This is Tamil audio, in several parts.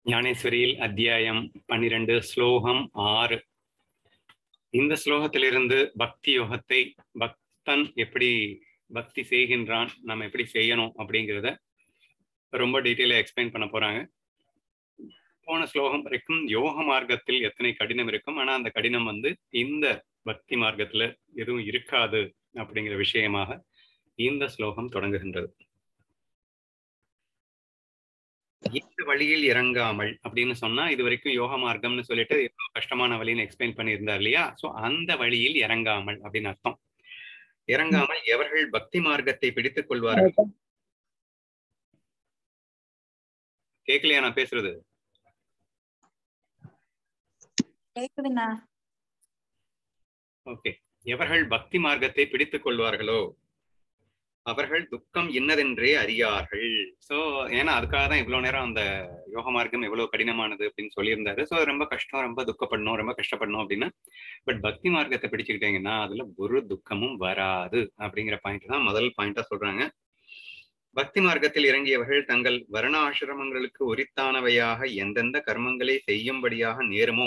ஞானேஸ்வரியில் அத்தியாயம் பன்னிரண்டு ஸ்லோகம் ஆறு இந்த ஸ்லோகத்திலிருந்து பக்தி யோகத்தை பக்தன் எப்படி பக்தி செய்கின்றான் நம்ம எப்படி செய்யணும் அப்படிங்கிறத ரொம்ப டீட்டெயிலாக எக்ஸ்பிளைன் பண்ண போறாங்க போன ஸ்லோகம் வரைக்கும் யோக மார்க்கத்தில் எத்தனை கடினம் இருக்கும் ஆனா அந்த கடினம் வந்து இந்த பக்தி மார்க்கத்துல எதுவும் இருக்காது அப்படிங்கிற விஷயமாக இந்த ஸ்லோகம் தொடங்குகின்றது இந்த வழியில் இறங்காமல் அப்படின்னு சொன்னா இது வரைக்கும் யோக மார்க்கம்னு சொல்லிட்டு எவ்வளவு கஷ்டமான வழின்னு எக்ஸ்பிளைன் பண்ணியிருந்தார் இல்லையா சோ அந்த வழியில் இறங்காமல் அப்படின்னு அர்த்தம் இறங்காமல் எவர்கள் பக்தி மார்க்கத்தை பிடித்துக் கொள்வார்கள் கேட்கலையா நான் பேசுறது கேக்குதுண்ணா ஓகே எவர்கள் பக்தி மார்க்கத்தை பிடித்துக் கொள்வார்களோ அவர்கள் துக்கம் இன்னதென்றே அறியார்கள் சோ ஏன்னா அதுக்காக தான் இவ்வளவு நேரம் அந்த யோக மார்க்கம் எவ்வளவு கடினமானது அப்படின்னு சொல்லியிருந்தாரு சோ ரொம்ப கஷ்டம் ரொம்ப துக்கப்படணும் ரொம்ப கஷ்டப்படணும் அப்படின்னா பட் பக்தி மார்க்கத்தை பிடிச்சுக்கிட்டீங்கன்னா அதுல ஒரு துக்கமும் வராது அப்படிங்கிற பாயிண்ட் தான் முதல் பாயிண்டா சொல்றாங்க பக்தி மார்க்கத்தில் இறங்கியவர்கள் தங்கள் வர்ண ஆசிரமங்களுக்கு உரித்தானவையாக எந்தெந்த கர்மங்களை செய்யும்படியாக நேருமோ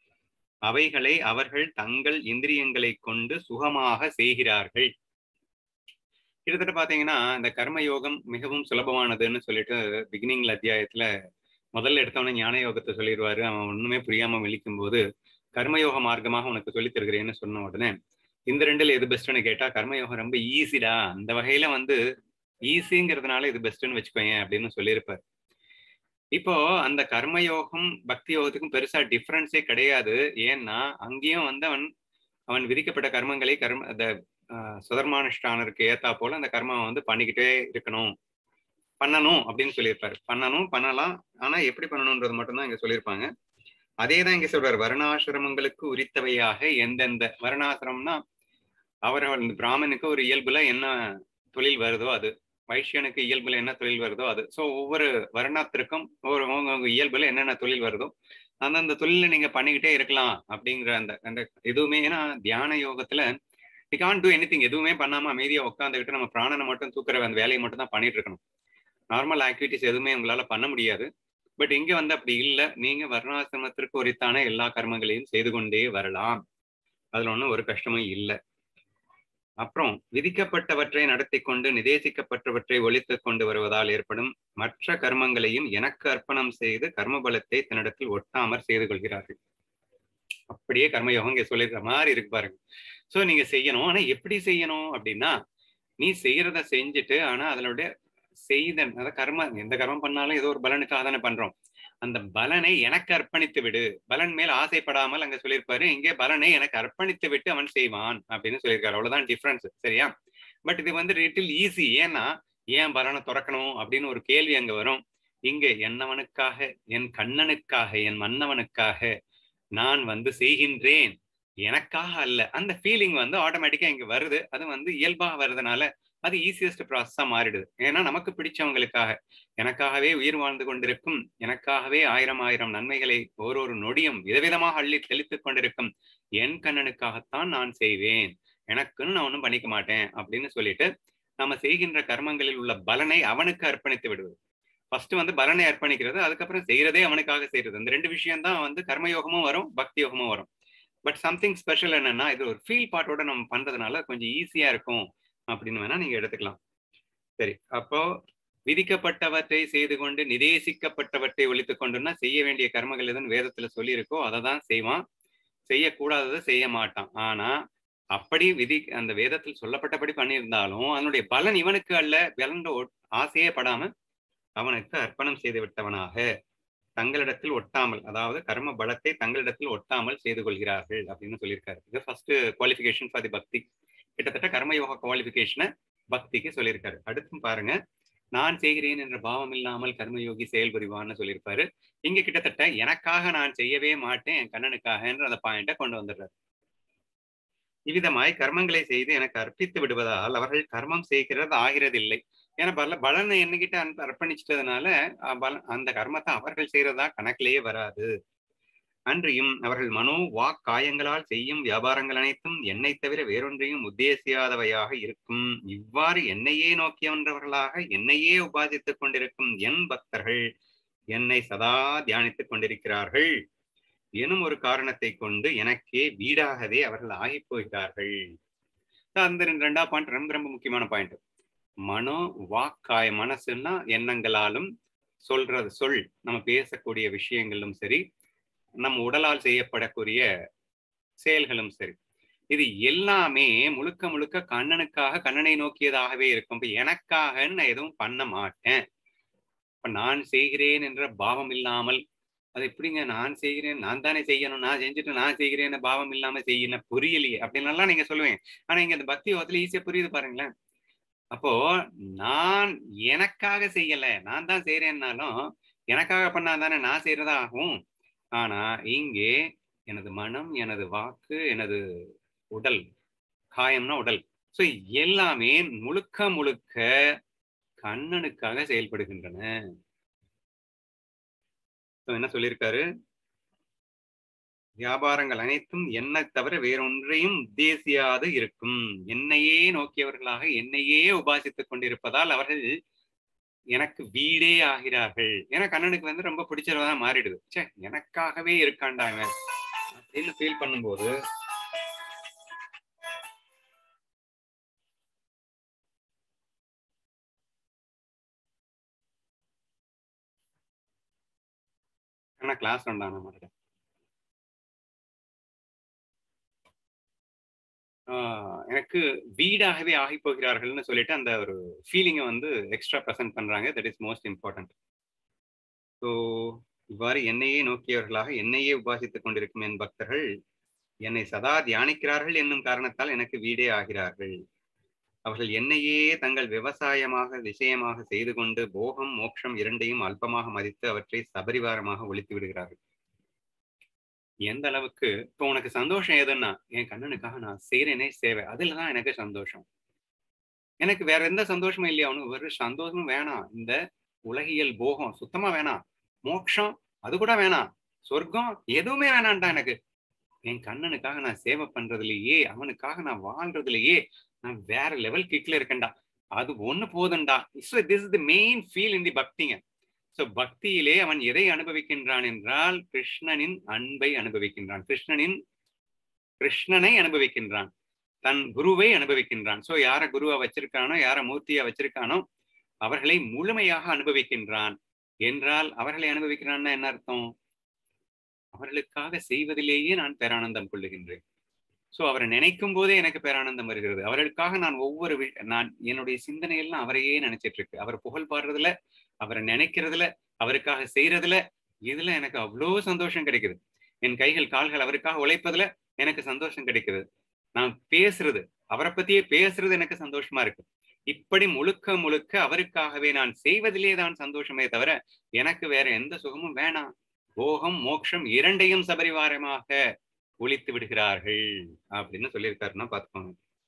அவைகளை அவர்கள் தங்கள் இந்திரியங்களை கொண்டு சுகமாக செய்கிறார்கள் கிட்டத்தட்ட பாத்தீங்கன்னா இந்த கர்ம யோகம் மிகவும் சுலபமானதுன்னு சொல்லிட்டு பிகினிங்ல அத்தியாயத்துல முதல்ல எடுத்தவன ஞான யோகத்தை சொல்லிடுவாரு அவன் ஒண்ணுமே புரியாம விழிக்கும் போது கர்மயோக மார்க்கமாக உனக்கு சொல்லி தருகிறேன்னு சொன்ன உடனே இந்த ரெண்டுல எது பெஸ்ட்னு கேட்டா கர்மயோகம் ரொம்ப ஈஸிடா அந்த வகையில வந்து ஈஸிங்கிறதுனால இது பெஸ்ட்னு வச்சுக்கோங்க அப்படின்னு சொல்லியிருப்பார் இப்போ அந்த கர்மயோகம் பக்தி யோகத்துக்கும் பெருசா டிஃபரன்ஸே கிடையாது ஏன்னா அங்கேயும் வந்து அவன் அவன் விதிக்கப்பட்ட கர்மங்களை கர்ம அந்த சுதர்மானுஷ்டானருக்கு ஏத்தா போல அந்த கர்மாவை வந்து பண்ணிக்கிட்டே இருக்கணும் பண்ணணும் அப்படின்னு சொல்லியிருப்பாரு பண்ணணும் பண்ணலாம் ஆனா எப்படி பண்ணணும்ன்றது மட்டும்தான் இங்க சொல்லியிருப்பாங்க அதே தான் இங்க சொல்றாரு வருணாசிரமங்களுக்கு உரித்தவையாக எந்தெந்த வருணாசிரமம்னா அவர்கள் இந்த பிராமணுக்கு ஒரு இயல்புல என்ன தொழில் வருதோ அது வைஷ்யனுக்கு இயல்புல என்ன தொழில் வருதோ அது ஸோ ஒவ்வொரு வருணத்திற்கும் ஒவ்வொரு அவங்க இயல்புல என்னென்ன தொழில் வருதோ அந்தந்த தொழில நீங்க பண்ணிக்கிட்டே இருக்கலாம் அப்படிங்கிற அந்த அந்த எதுவுமே ஏன்னா தியான யோகத்துல we can do anything எதுவுமே பண்ணாம அமைதியா உட்காந்துக்கிட்டு நம்ம பிராணனை மட்டும் தூக்குற அந்த வேலையை மட்டும் தான் பண்ணிட்டு இருக்கணும் நார்மல் ஆக்டிவிட்டிஸ் எதுவுமே உங்களால பண்ண முடியாது பட் இங்க வந்து அப்படி இல்லை நீங்க வர்ணாசிரமத்திற்கு உரித்தான எல்லா கர்மங்களையும் செய்து கொண்டே வரலாம் அதுல ஒன்றும் ஒரு கஷ்டமும் இல்லை அப்புறம் விதிக்கப்பட்டவற்றை நடத்தி கொண்டு நிதேசிக்கப்பட்டவற்றை ஒழித்து கொண்டு வருவதால் ஏற்படும் மற்ற கர்மங்களையும் எனக்கு அர்ப்பணம் செய்து கர்ம பலத்தை தன்னிடத்தில் ஒட்டாமற் செய்து கொள்கிறார்கள் அப்படியே கர்மயோகம் இங்க சொல்லிருக்கிற மாதிரி இருக்கு பாருங்க சோ நீங்க செய்யணும் ஆனா எப்படி செய்யணும் அப்படின்னா நீ செய்யறத செஞ்சுட்டு ஆனா அதனுடைய செய்த அதாவது கர்ம எந்த கர்மம் பண்ணாலும் ஏதோ ஒரு பலனுக்காக தானே பண்றோம் அந்த பலனை எனக்கு அர்ப்பணித்து விடு பலன் மேல் ஆசைப்படாமல் அங்க சொல்லியிருப்பாரு இங்கே பலனை எனக்கு அர்ப்பணித்து விட்டு அவன் செய்வான் அப்படின்னு சொல்லியிருக்காரு அவ்வளவுதான் டிஃபரன்ஸ் சரியா பட் இது வந்து லிட்டில் ஈஸி ஏன்னா ஏன் பலனை துறக்கணும் அப்படின்னு ஒரு கேள்வி அங்க வரும் இங்க என்னவனுக்காக என் கண்ணனுக்காக என் மன்னவனுக்காக நான் வந்து செய்கின்றேன் எனக்காக அல்ல அந்த ஃபீலிங் வந்து ஆட்டோமேட்டிக்கா இங்க வருது அது வந்து இயல்பாக வருதுனால அது ஈஸியஸ்ட் ப்ராசஸா மாறிடுது ஏன்னா நமக்கு பிடிச்சவங்களுக்காக எனக்காகவே உயிர் வாழ்ந்து கொண்டிருக்கும் எனக்காகவே ஆயிரம் ஆயிரம் நன்மைகளை ஓரொரு நொடியும் விதவிதமாக அள்ளி தெளித்துக் கொண்டிருக்கும் என் கண்ணனுக்காகத்தான் நான் செய்வேன் எனக்குன்னு நான் ஒன்றும் பண்ணிக்க மாட்டேன் அப்படின்னு சொல்லிட்டு நம்ம செய்கின்ற கர்மங்களில் உள்ள பலனை அவனுக்கு அர்ப்பணித்து விடுவது ஃபர்ஸ்ட் வந்து பலனை அர்ப்பணிக்கிறது அதுக்கப்புறம் செய்யறதே அவனுக்காக செய்யறது இந்த ரெண்டு விஷயம் தான் வந்து கர்மயோகமும் வரும் பக்தி யோகமும் வரும் பட் சம்திங் ஸ்பெஷல் என்னன்னா இது ஒரு ஃபீல் பார்ட்டோட நம்ம பண்றதுனால கொஞ்சம் ஈஸியா இருக்கும் அப்படின்னு வேணா நீங்க எடுத்துக்கலாம் சரி அப்போ விதிக்கப்பட்டவற்றை செய்து கொண்டு நிதேசிக்கப்பட்டவற்றை ஒழித்து கொண்டுன்னா செய்ய வேண்டிய கர்மங்கள் எதுன்னு வேதத்துல சொல்லியிருக்கோ அதை தான் செய்வான் செய்யக்கூடாததை செய்ய மாட்டான் ஆனா அப்படி விதி அந்த வேதத்தில் சொல்லப்பட்டபடி பண்ணியிருந்தாலும் அதனுடைய பலன் இவனுக்கு அல்ல பலன் ஆசையே படாம அவனுக்கு அர்ப்பணம் செய்து விட்டவனாக தங்களிடத்தில் ஒட்டாமல் அதாவது கர்ம பலத்தை தங்களிடத்தில் ஒட்டாமல் செய்து கொள்கிறார்கள் அப்படின்னு சொல்லியிருக்காரு இது ஃபர்ஸ்ட் குவாலிஃபிகேஷன் ஃபார் தி பக்தி கிட்டத்தட்ட கர்மயோக குவாலிபிகேஷனை பக்திக்கு சொல்லியிருக்காரு அடுத்தும் பாருங்க நான் செய்கிறேன் என்ற பாவம் இல்லாமல் கர்மயோகி செயல்புரிவான்னு சொல்லியிருப்பாரு இங்க கிட்டத்தட்ட எனக்காக நான் செய்யவே மாட்டேன் என் கண்ணனுக்காக என்ற அந்த பாயிண்ட கொண்டு வந்துடுறாரு இவ்விதமாய் கர்மங்களை செய்து எனக்கு அர்ப்பித்து விடுவதால் அவர்கள் கர்மம் செய்கிறது ஆகிறதில்லை ஏன்னா பல பலனை என்னகிட்ட அர்ப்பணிச்சிட்டதுனால அந்த கர்மத்தை அவர்கள் செய்யறதா கணக்கிலேயே வராது அன்றியும் அவர்கள் மனோ வாக் காயங்களால் செய்யும் வியாபாரங்கள் அனைத்தும் என்னை தவிர வேறொன்றையும் உத்தேசியாதவையாக இருக்கும் இவ்வாறு என்னையே நோக்கியவன்றவர்களாக என்னையே உபாசித்துக் கொண்டிருக்கும் என் பக்தர்கள் என்னை சதா தியானித்துக் கொண்டிருக்கிறார்கள் எனும் ஒரு காரணத்தை கொண்டு எனக்கே வீடாகவே அவர்கள் ஆகி போகிறார்கள் அந்த ரெண்டு ரெண்டா பாயிண்ட் ரொம்ப ரொம்ப முக்கியமான பாயிண்ட் மனோ வாக்காய மனசுன்னா எண்ணங்களாலும் சொல்றது சொல் நம்ம பேசக்கூடிய விஷயங்களும் சரி நம் உடலால் செய்யப்படக்கூடிய செயல்களும் சரி இது எல்லாமே முழுக்க முழுக்க கண்ணனுக்காக கண்ணனை நோக்கியதாகவே இருக்கும் இப்ப எனக்காகன்னு நான் எதுவும் பண்ண மாட்டேன் இப்ப நான் செய்கிறேன் என்ற பாவம் இல்லாமல் அது எப்படிங்க நான் செய்கிறேன் நான் தானே செய்யணும் நான் செஞ்சுட்டு நான் செய்கிறேன்னு பாவம் இல்லாம செய்யல புரியலையே அப்படின்னுலாம் நீங்க சொல்லுவேன் ஆனா இங்க இந்த பக்தி யோகத்துல ஈஸியா புரியுது பாருங்களேன் அப்போ நான் எனக்காக செய்யல நான் தான் செய்யறேன்னாலும் எனக்காக பண்ணாதானே நான் செய்யறதா ஆகும் ஆனா இங்கே எனது மனம் எனது வாக்கு எனது உடல் காயம்னா உடல் சோ எல்லாமே முழுக்க முழுக்க கண்ணனுக்காக செயல்படுகின்றன என்ன சொல்லியிருக்காரு வியாபாரங்கள் அனைத்தும் என்ன தவிர வேறொன்றையும் உத்தேசியாது இருக்கும் என்னையே நோக்கியவர்களாக என்னையே உபாசித்துக் கொண்டிருப்பதால் அவர்கள் எனக்கு வீடே ஆகிறார்கள் ஏன்னா கண்ணனுக்கு வந்து ரொம்ப பிடிச்சதான் மாறிடுது சே எனக்காகவே இருக்காண்டாங்க அப்படின்னு ஃபீல் பண்ணும்போது ஆனா கிளாஸ் வந்தாங்க மாதிரி எனக்கு வீடாகவே ஆகி போகிறார்கள்னு சொல்லிட்டு அந்த ஒரு ஃபீலிங்கை வந்து எக்ஸ்ட்ரா ப்ரெசென்ட் பண்றாங்க that is most important so இவ்வாறு என்னையே நோக்கியவர்களாக என்னையே உபாசித்துக் கொண்டிருக்கும் என் பக்தர்கள் என்னை சதா தியானிக்கிறார்கள் என்னும் காரணத்தால் எனக்கு வீடே ஆகிறார்கள் அவர்கள் என்னையே தங்கள் விவசாயமாக விஷயமாக செய்து கொண்டு போகம் மோட்சம் இரண்டையும் அல்பமாக மதித்து அவற்றை சபரிவாரமாக ஒழித்து விடுகிறார்கள் எந்த அளவுக்கு இப்போ உனக்கு சந்தோஷம் எதுன்னா என் கண்ணனுக்காக நான் செய்யறேனே சேவை அதுலதான் எனக்கு சந்தோஷம் எனக்கு வேற எந்த சந்தோஷமும் இல்லையா அவனுக்கு ஒரு சந்தோஷமும் வேணாம் இந்த உலகியல் போகம் சுத்தமா வேணாம் மோட்சம் அது கூட வேணாம் சொர்க்கம் எதுவுமே வேணாம்டா எனக்கு என் கண்ணனுக்காக நான் சேவை பண்றதுலயே அவனுக்காக நான் வாழ்றதுலயே நான் வேற லெவல் கிக்ல இருக்கேன்டா அது ஒண்ணு போதும்டா so this is the main feel in the பக்திங்க ஸோ பக்தியிலே அவன் எதை அனுபவிக்கின்றான் என்றால் கிருஷ்ணனின் அன்பை அனுபவிக்கின்றான் கிருஷ்ணனின் கிருஷ்ணனை அனுபவிக்கின்றான் தன் குருவை அனுபவிக்கின்றான் ஸோ யார குருவை வச்சிருக்கானோ யார மூர்த்தியா வச்சிருக்கானோ அவர்களை முழுமையாக அனுபவிக்கின்றான் என்றால் அவர்களை அனுபவிக்கிறான்னா என்ன அர்த்தம் அவர்களுக்காக செய்வதிலேயே நான் பேரானந்தம் கொள்ளுகின்றேன் ஸோ அவரை நினைக்கும் போதே எனக்கு பேரானந்தம் வருகிறது அவர்களுக்காக நான் ஒவ்வொரு நான் என்னுடைய சிந்தனையெல்லாம் அவரையே நினைச்சிட்டு இருக்கு அவர் புகழ் பாடுறதுல அவரை நினைக்கிறதுல அவருக்காக செய்யறதுல இதுல எனக்கு அவ்வளோ சந்தோஷம் கிடைக்குது என் கைகள் கால்கள் அவருக்காக உழைப்பதுல எனக்கு சந்தோஷம் கிடைக்குது நான் பேசுறது அவரை பத்தியே பேசுறது எனக்கு சந்தோஷமா இருக்கு இப்படி முழுக்க முழுக்க அவருக்காகவே நான் செய்வதிலே தான் சந்தோஷமே தவிர எனக்கு வேற எந்த சுகமும் வேணாம் போகம் மோட்சம் இரண்டையும் சபரிவாரமாக ஒழித்து விடுகிறார்கள் அப்படின்னு சொல்லியிருக்காருன்னா பார்த்துக்கோங்க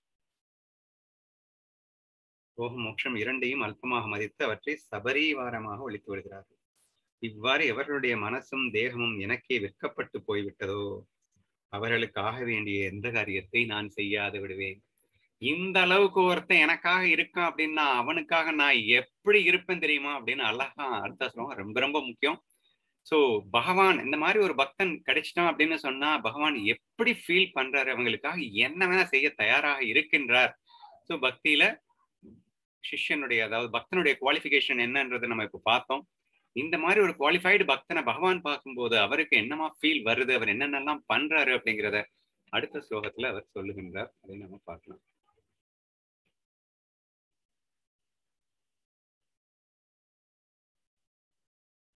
போகம் மோட்சம் இரண்டையும் அல்பமாக மதித்து அவற்றை சபரிவாரமாக ஒழித்து விடுகிறார்கள் இவ்வாறு எவர்களுடைய மனசும் தேகமும் எனக்கே விற்கப்பட்டு போய்விட்டதோ அவர்களுக்கு ஆக வேண்டிய எந்த காரியத்தை நான் செய்யாது விடுவேன் இந்த அளவுக்கு ஒருத்தன் எனக்காக இருக்கான் அப்படின்னா அவனுக்காக நான் எப்படி இருப்பேன் தெரியுமா அப்படின்னு அழகா அடுத்த சொல்லுவாங்க ரொம்ப ரொம்ப முக்கியம் ஸோ பகவான் இந்த மாதிரி ஒரு பக்தன் கிடைச்சிட்டான் அப்படின்னு சொன்னா பகவான் எப்படி ஃபீல் பண்றாரு அவங்களுக்காக என்ன வேணா செய்ய தயாராக இருக்கின்றார் ஸோ பக்தியில சிஷ்யனுடைய அதாவது பக்தனுடைய குவாலிஃபிகேஷன் என்னன்றதை நம்ம இப்போ பார்த்தோம் இந்த மாதிரி ஒரு குவாலிஃபைடு பக்தனை பகவான் பார்க்கும்போது அவருக்கு என்னமா ஃபீல் வருது அவர் என்னென்னலாம் பண்றாரு அப்படிங்கிறத அடுத்த ஸ்லோகத்துல அவர் சொல்லுகின்றார் அதை நம்ம பார்க்கலாம்